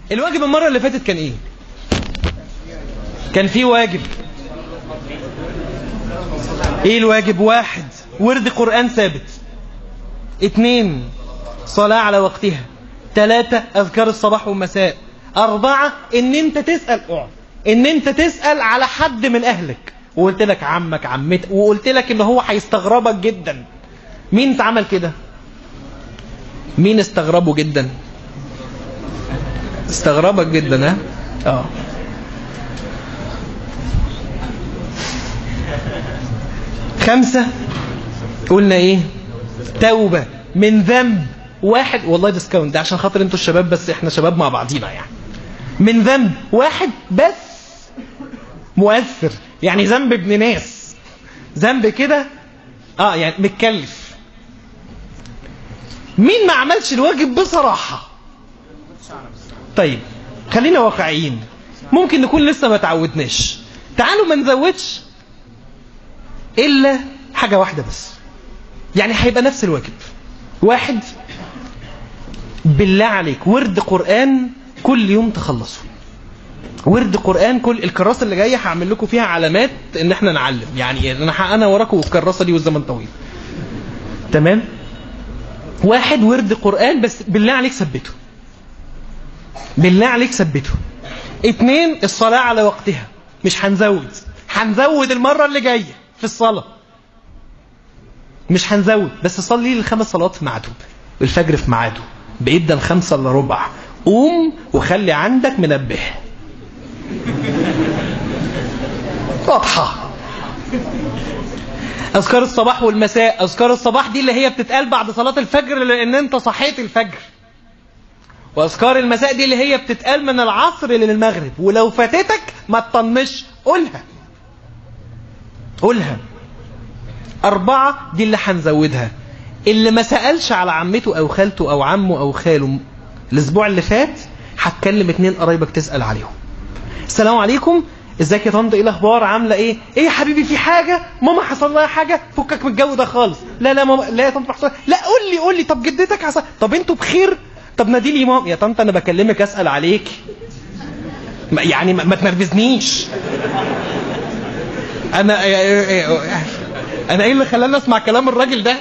الواجب المرة اللي فاتت كان ايه كان في واجب ايه الواجب واحد ورد قرآن ثابت اتنين صلاة على وقتها تلاتة اذكار الصباح والمساء اربعة ان انت تسأل اقعد ان انت تسأل على حد من اهلك وقلت لك عمك عمتك وقلت لك ان هو هيستغربك جدا مين اتعمل كده مين استغربه جدا استغربك جدا ها اه خمسة قلنا ايه توبة من ذنب واحد والله ديسكاونت ده عشان خاطر انتوا الشباب بس احنا شباب مع بعضينا يعني من ذنب واحد بس مؤثر يعني ذنب ابن ناس ذنب كده اه يعني متكلف مين ما عملش الواجب بصراحة طيب خلينا واقعيين ممكن نكون لسه ما تعودناش تعالوا ما نزودش الا حاجة واحدة بس يعني هيبقى نفس الواجب واحد بالله عليك ورد قرآن كل يوم تخلصه ورد قرآن كل الكراسة اللي جاية هعمل لكم فيها علامات ان احنا نعلم يعني انا انا وراكم الكراسة دي والزمن طويل تمام واحد ورد قرآن بس بالله عليك ثبته بالله عليك ثبته اتنين الصلاة على وقتها مش هنزود هنزود المرة اللي جاية في الصلاة مش هنزود بس صلي الخمس صلوات في ميعادهم الفجر في ميعاده بيبدا خمسة الا ربع قوم وخلي عندك منبه واضحة أذكار الصباح والمساء أذكار الصباح دي اللي هي بتتقال بعد صلاة الفجر لأن أنت صحيت الفجر وأذكار المساء دي اللي هي بتتقال من العصر للمغرب ولو فاتتك ما تطنش قولها قولها أربعة دي اللي هنزودها اللي ما سألش على عمته أو خالته أو عمه أو خاله الأسبوع اللي فات هتكلم اتنين قرايبك تسأل عليهم السلام عليكم ازيك يا طنط ايه الاخبار عامله ايه ايه يا حبيبي في حاجه ماما حصل لها حاجه فكك من الجو ده خالص لا لا ماما لا يا طنط حصل لا قول لي قول لي طب جدتك حصل طب انتوا بخير طب نادي لي ماما يا طنط انا بكلمك اسال عليك ما- يعني ما, ما تنرفزنيش انا انا ايه اللي خلاني اسمع كلام الراجل ده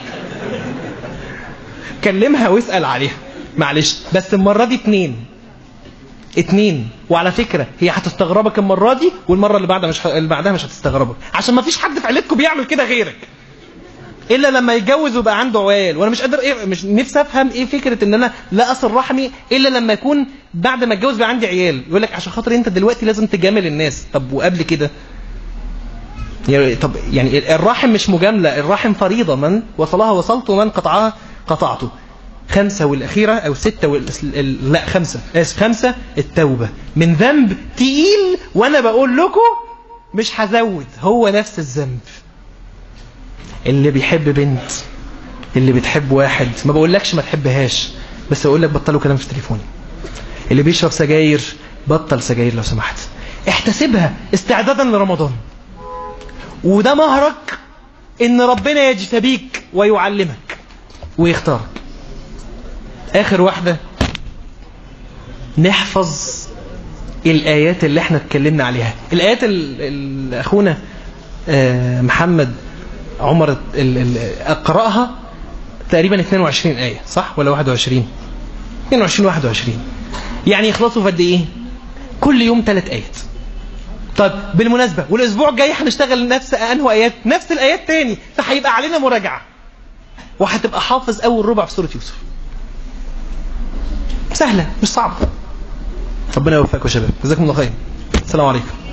كلمها واسال عليها معلش بس المره دي اتنين اتنين وعلى فكرة هي هتستغربك المرة دي والمرة اللي بعدها مش ه... اللي بعدها مش هتستغربك عشان ما فيش حد في عيلتكم بيعمل كده غيرك الا لما يتجوز ويبقى عنده عيال وانا مش قادر ايه مش نفسي افهم ايه فكره ان انا لا اصل رحمي الا لما يكون بعد ما اتجوز بقى عندي عيال يقول لك عشان خاطر انت دلوقتي لازم تجامل الناس طب وقبل كده يعني طب يعني الرحم مش مجامله الرحم فريضه من وصلها وصلت ومن قطعها قطعته خمسة والأخيرة أو ستة وال... ال- لا خمسة آسف خمسة التوبة من ذنب تقيل وأنا بقول لكم مش هزود هو نفس الذنب اللي بيحب بنت اللي بتحب واحد ما بقولكش ما تحبهاش بس أقول لك بطلوا كلام في تليفوني اللي بيشرب سجاير بطل سجاير لو سمحت احتسبها استعدادا لرمضان وده مهرك ان ربنا يجتبيك ويعلمك ويختارك اخر واحدة نحفظ الايات اللي احنا اتكلمنا عليها الايات اللي اخونا آه، محمد عمر ال- ال- اقرأها تقريبا 22 آية صح ولا 21 22 21 يعني يخلصوا في قد ايه كل يوم ثلاث آيات طيب بالمناسبة والاسبوع الجاي هنشتغل نفس انه ايات نفس الايات تاني فهيبقى علينا مراجعة وهتبقى حافظ اول ربع في سورة يوسف سهلة مش صعبة ربنا يوفقكم يا شباب جزاكم الله خير السلام عليكم